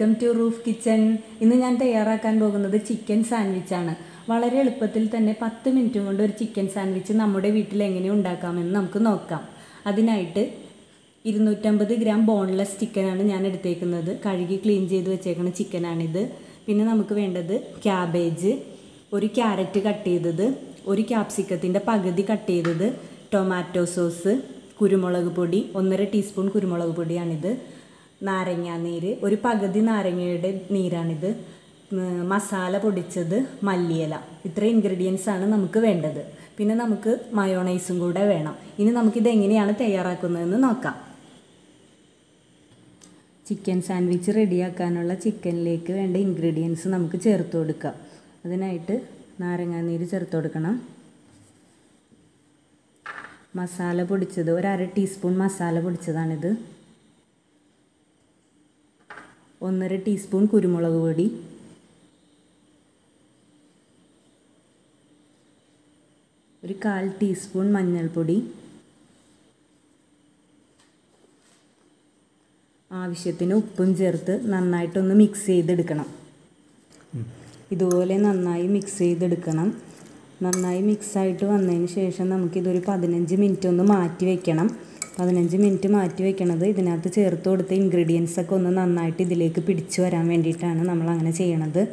welcome to roof kitchen ഇന്ന് ഞാൻ തയ്യാറാക്കാൻ പോകുന്നത് ചിക്കൻ സാൻഡ്വിച്ചാണ് വളരെ എളുപ്പത്തിൽ തന്നെ പത്ത് മിനിറ്റ് കൊണ്ട് ഒരു ചിക്കൻ സാൻഡ്വിച്ച് നമ്മുടെ വീട്ടിൽ എങ്ങനെ ഉണ്ടാക്കാമെന്ന് നമുക്ക് നോക്കാം അതിനായിട്ട് ഇരുന്നൂറ്റമ്പത് ഗ്രാം ബോൺലെസ് ചിക്കനാണ് ഞാൻ എടുത്തേക്കുന്നത് കഴുകി ക്ലീൻ ചെയ്ത് വെച്ചേക്കുന്ന ചിക്കനാണിത് പിന്നെ നമുക്ക് വേണ്ടത് ക്യാബേജ് ഒരു ക്യാരറ്റ് കട്ട് ചെയ്തത് ഒരു ക്യാപ്സിക്കത്തിൻ്റെ പകുതി കട്ട് ചെയ്തത് ടൊമാറ്റോ സോസ് കുരുമുളക് പൊടി ഒന്നര ടീസ്പൂൺ കുരുമുളക് പൊടിയാണിത് നാരങ്ങാ നീര് ഒരു പകുതി നാരങ്ങയുടെ നീരാണിത് ഉം, മസാല പൊടിച്ചത് മല്ലിയില ഇത്ര ഇൻഗ്രീഡിയൻസ് ആണ് നമുക്ക് വേണ്ടത് പിന്നെ നമുക്ക് മയോണൈസും കൂടെ വേണം ഇനി നമുക്കിത് എങ്ങനെയാണ് തയ്യാറാക്കുന്നതെന്ന് നോക്കാം ചിക്കൻ സാൻഡ്വിച്ച് റെഡിയാക്കാനുള്ള ചിക്കനിലേക്ക് വേണ്ട ഇൻഗ്രീഡിയൻസ് നമുക്ക് ചേർത്ത് കൊടുക്കാം അതിനായിട്ട് നാരങ്ങാനീര് ചേർത്ത് കൊടുക്കണം മസാല പൊടിച്ചത് ഒരു അര ടീസ്പൂൺ മസാല പൊടിച്ചതാണിത് ഒന്നര ടീസ്പൂൺ കുരുമുളക് പൊടി ഒരു കാൽ ടീസ്പൂൺ മഞ്ഞൾപ്പൊടി ആവശ്യത്തിന് ഉപ്പും ചേർത്ത് നന്നായിട്ടൊന്ന് മിക്സ് ചെയ്തെടുക്കണം ഇതുപോലെ നന്നായി മിക്സ് ചെയ്തെടുക്കണം നന്നായി മിക്സായിട്ട് വന്നതിന് ശേഷം നമുക്കിതൊരു പതിനഞ്ച് മിനിറ്റ് ഒന്ന് മാറ്റി വെക്കണം പതിനഞ്ച് മിനിറ്റ് മാറ്റി വെക്കണത് ഇതിനകത്ത് ചേർത്ത് കൊടുത്ത ഇൻഗ്രീഡിയൻസ് ഒക്കെ ഒന്ന് നന്നായിട്ട് ഇതിലേക്ക് പിടിച്ചു വരാൻ വേണ്ടിയിട്ടാണ് നമ്മൾ അങ്ങനെ ചെയ്യണത്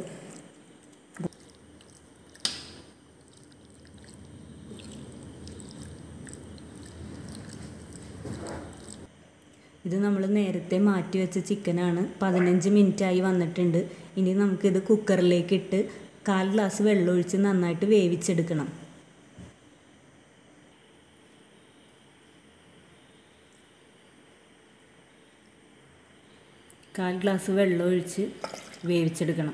ഇത് നമ്മൾ നേരത്തെ മാറ്റി വെച്ച ചിക്കനാണ് പതിനഞ്ച് മിനിറ്റായി വന്നിട്ടുണ്ട് ഇനി നമുക്കിത് കുക്കറിലേക്ക് ഇട്ട് കാൽ ഗ്ലാസ് വെള്ളം ഒഴിച്ച് നന്നായിട്ട് വേവിച്ചെടുക്കണം കാൽ ഗ്ലാസ് വെള്ളം ഒഴിച്ച് വേവിച്ചെടുക്കണം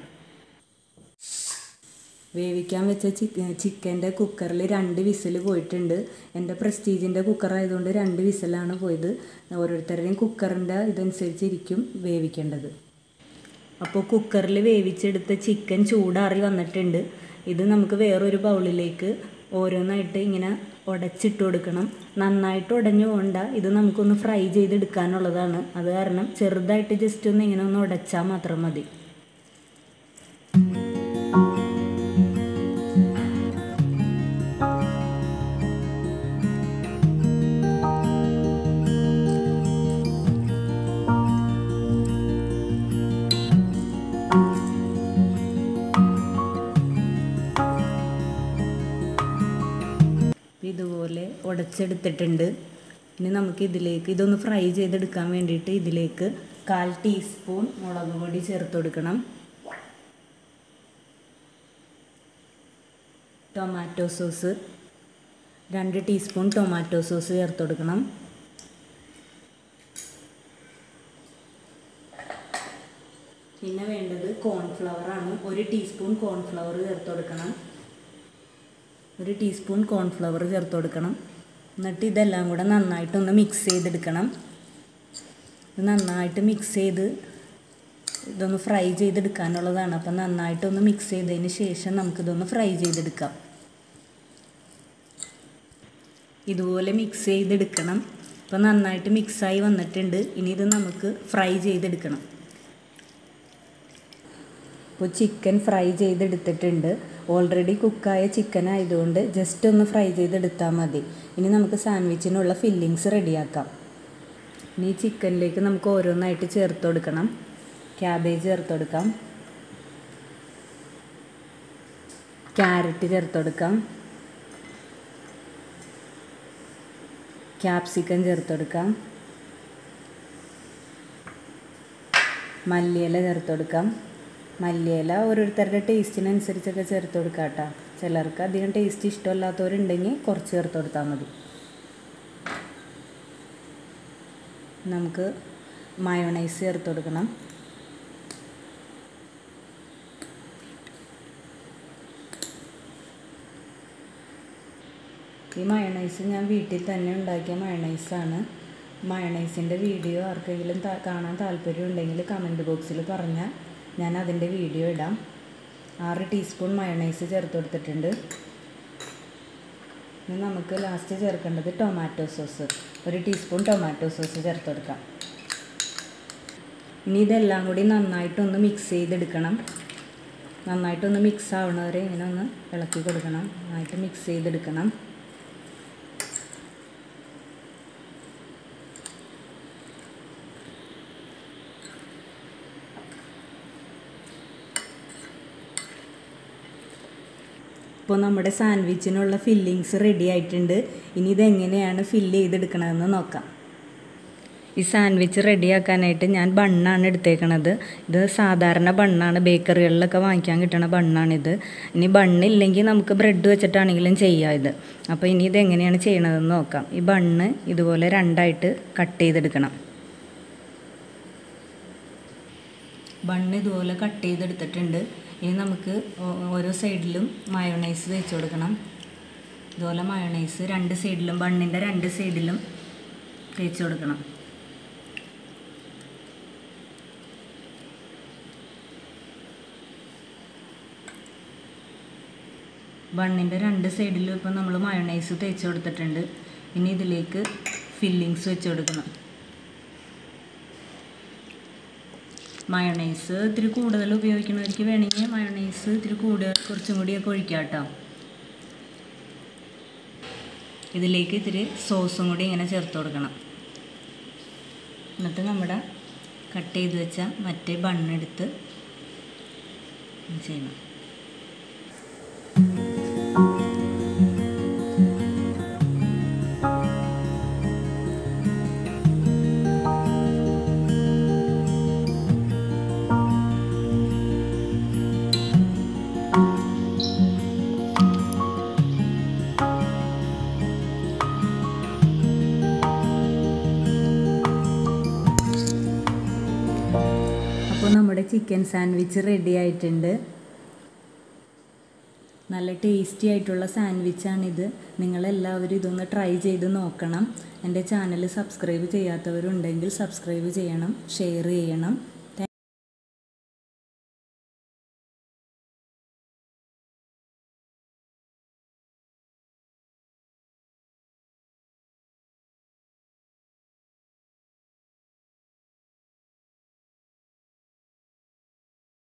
വേവിക്കാൻ വെച്ച ചിക്കൻ ചിക്കൻ്റെ കുക്കറിൽ രണ്ട് വിസിൽ പോയിട്ടുണ്ട് എൻ്റെ പ്രസ്റ്റീജിൻ്റെ കുക്കർ ആയതുകൊണ്ട് രണ്ട് വിസിലാണ് പോയത് ഓരോരുത്തരുടെയും കുക്കറിൻ്റെ ഇതനുസരിച്ചിരിക്കും വേവിക്കേണ്ടത് അപ്പോൾ കുക്കറിൽ വേവിച്ചെടുത്ത ചിക്കൻ ചൂടാറി വന്നിട്ടുണ്ട് ഇത് നമുക്ക് വേറൊരു ബൗളിലേക്ക് ഓരോന്നായിട്ട് ഇങ്ങനെ ഉടച്ചിട്ട് കൊടുക്കണം നന്നായിട്ട് ഉടഞ്ഞു പോകണ്ട ഇത് നമുക്കൊന്ന് ഫ്രൈ ചെയ്തെടുക്കാനുള്ളതാണ് അത് കാരണം ചെറുതായിട്ട് ജസ്റ്റ് ഒന്ന് ഇങ്ങനെ ഒന്ന് ഉടച്ചാൽ മാത്രം മതി ഇതുപോലെ ഉടച്ചെടുത്തിട്ടുണ്ട് ഇനി നമുക്ക് ഇതിലേക്ക് ഇതൊന്ന് ഫ്രൈ ചെയ്തെടുക്കാൻ വേണ്ടിയിട്ട് ഇതിലേക്ക് കാൽ ടീസ്പൂൺ മുളക് പൊടി ചേർത്ത് കൊടുക്കണം ടൊമാറ്റോ സോസ് രണ്ട് ടീസ്പൂൺ ടൊമാറ്റോ സോസ് ചേർത്ത് കൊടുക്കണം പിന്നെ വേണ്ടത് കോൺഫ്ലവർ ആണ് ഒരു ടീസ്പൂൺ കോൺഫ്ലവർ ചേർത്ത് കൊടുക്കണം ഒരു ടീസ്പൂൺ കോൺഫ്ലവർ ചേർത്ത് കൊടുക്കണം എന്നിട്ട് ഇതെല്ലാം കൂടെ നന്നായിട്ടൊന്ന് മിക്സ് ചെയ്തെടുക്കണം ഇത് നന്നായിട്ട് മിക്സ് ചെയ്ത് ഇതൊന്ന് ഫ്രൈ ചെയ്തെടുക്കാനുള്ളതാണ് അപ്പം നന്നായിട്ടൊന്ന് മിക്സ് ചെയ്തതിന് ശേഷം നമുക്കിതൊന്ന് ഫ്രൈ ചെയ്തെടുക്കാം ഇതുപോലെ മിക്സ് ചെയ്തെടുക്കണം അപ്പം നന്നായിട്ട് മിക്സായി വന്നിട്ടുണ്ട് ഇനി ഇത് നമുക്ക് ഫ്രൈ ചെയ്തെടുക്കണം ഇപ്പോൾ ചിക്കൻ ഫ്രൈ ചെയ്തെടുത്തിട്ടുണ്ട് ഓൾറെഡി കുക്കായ ചിക്കൻ ആയതുകൊണ്ട് ജസ്റ്റ് ഒന്ന് ഫ്രൈ ചെയ്തെടുത്താൽ മതി ഇനി നമുക്ക് സാൻഡ്വിച്ചിനുള്ള ഫില്ലിങ്സ് റെഡിയാക്കാം ഇനി ഈ ചിക്കനിലേക്ക് നമുക്ക് ഓരോന്നായിട്ട് ചേർത്ത് കൊടുക്കണം ക്യാബേജ് ചേർത്ത് കൊടുക്കാം ക്യാരറ്റ് ചേർത്ത് കൊടുക്കാം ക്യാപ്സിക്കം ചേർത്ത് കൊടുക്കാം മല്ലിയില ചേർത്ത് കൊടുക്കാം മല്ലിയില ഓരോരുത്തരുടെ ടേസ്റ്റിനനുസരിച്ചൊക്കെ ചേർത്ത് കൊടുക്കാം കേട്ടോ ചിലർക്ക് അധികം ടേസ്റ്റ് ഇഷ്ടമല്ലാത്തവരുണ്ടെങ്കിൽ കുറച്ച് ചേർത്ത് കൊടുത്താൽ മതി നമുക്ക് മയോണൈസ് ചേർത്ത് കൊടുക്കണം ഈ മയണൈസ് ഞാൻ വീട്ടിൽ തന്നെ ഉണ്ടാക്കിയ മയണൈസാണ് മയണൈസിൻ്റെ വീഡിയോ ആർക്കെങ്കിലും താ- കാണാൻ താല്പര്യം ഉണ്ടെങ്കിൽ കമൻറ്റ് ബോക്സിൽ പറഞ്ഞാൽ ഞാൻ അതിൻ്റെ വീഡിയോ ഇടാം ആറ് ടീസ്പൂൺ മയണൈസ് ചേർത്ത് കൊടുത്തിട്ടുണ്ട് ഇനി നമുക്ക് ലാസ്റ്റ് ചേർക്കേണ്ടത് ടൊമാറ്റോ സോസ് ഒരു ടീസ്പൂൺ ടൊമാറ്റോ സോസ് ചേർത്ത് കൊടുക്കാം ഇനി ഇതെല്ലാം കൂടി നന്നായിട്ടൊന്ന് മിക്സ് ചെയ്തെടുക്കണം നന്നായിട്ടൊന്ന് മിക്സ് ആവണവരെ ഇങ്ങനെ ഒന്ന് ഇളക്കി കൊടുക്കണം നന്നായിട്ട് മിക്സ് ചെയ്തെടുക്കണം ഇപ്പോൾ നമ്മുടെ സാൻഡ്വിച്ചിനുള്ള ഫില്ലിങ്സ് റെഡി ആയിട്ടുണ്ട് ഇനി ഇതെങ്ങനെയാണ് ഫില്ല് ചെയ്തെടുക്കണതെന്ന് നോക്കാം ഈ സാൻഡ്വിച്ച് റെഡിയാക്കാനായിട്ട് ഞാൻ ബണ്ണാണ് എടുത്തേക്കണത് ഇത് സാധാരണ ബണ്ണാണ് ബേക്കറികളിലൊക്കെ വാങ്ങിക്കാൻ കിട്ടണ ബണ്ണാണിത് ഇനി ബണ്ണില്ലെങ്കിൽ നമുക്ക് ബ്രെഡ് വെച്ചിട്ടാണെങ്കിലും ചെയ്യാം ഇത് അപ്പോൾ ഇനി ഇത് എങ്ങനെയാണ് ചെയ്യണതെന്ന് നോക്കാം ഈ ബണ്ണ് ഇതുപോലെ രണ്ടായിട്ട് കട്ട് ചെയ്തെടുക്കണം ബണ്ണ് ഇതുപോലെ കട്ട് ചെയ്തെടുത്തിട്ടുണ്ട് ഇനി നമുക്ക് ഓരോ സൈഡിലും മയോണൈസ് തേച്ച് കൊടുക്കണം ഇതുപോലെ മയോണൈസ് രണ്ട് സൈഡിലും ബണ്ണിൻ്റെ രണ്ട് സൈഡിലും തേച്ച് കൊടുക്കണം ബണ്ണിൻ്റെ രണ്ട് സൈഡിലും ഇപ്പം നമ്മൾ മയോണൈസ് തേച്ച് കൊടുത്തിട്ടുണ്ട് ഇനി ഇതിലേക്ക് ഫില്ലിങ്സ് വെച്ച് കൊടുക്കണം മയോണൈസ് ഇത്തിരി കൂടുതൽ ഉപയോഗിക്കണവർക്ക് വേണമെങ്കിൽ മയോണൈസ് ഇത്തിരി കൂടുതൽ കുറച്ചും കൂടിയൊക്കെ ഒഴിക്കാം കേട്ടോ ഇതിലേക്ക് ഇത്തിരി സോസും കൂടി ഇങ്ങനെ ചേർത്ത് കൊടുക്കണം എന്നിട്ട് നമ്മുടെ കട്ട് ചെയ്ത് വെച്ച മറ്റേ ബണ്ണെടുത്ത് ചെയ്യണം അപ്പോൾ നമ്മുടെ ചിക്കൻ സാൻഡ്വിച്ച് റെഡി ആയിട്ടുണ്ട് നല്ല ടേസ്റ്റി ആയിട്ടുള്ള സാൻഡ്വിച്ചാണിത് നിങ്ങളെല്ലാവരും ഇതൊന്ന് ട്രൈ ചെയ്ത് നോക്കണം എൻ്റെ ചാനൽ സബ്സ്ക്രൈബ് ചെയ്യാത്തവരുണ്ടെങ്കിൽ സബ്സ്ക്രൈബ് ചെയ്യണം ഷെയർ ചെയ്യണം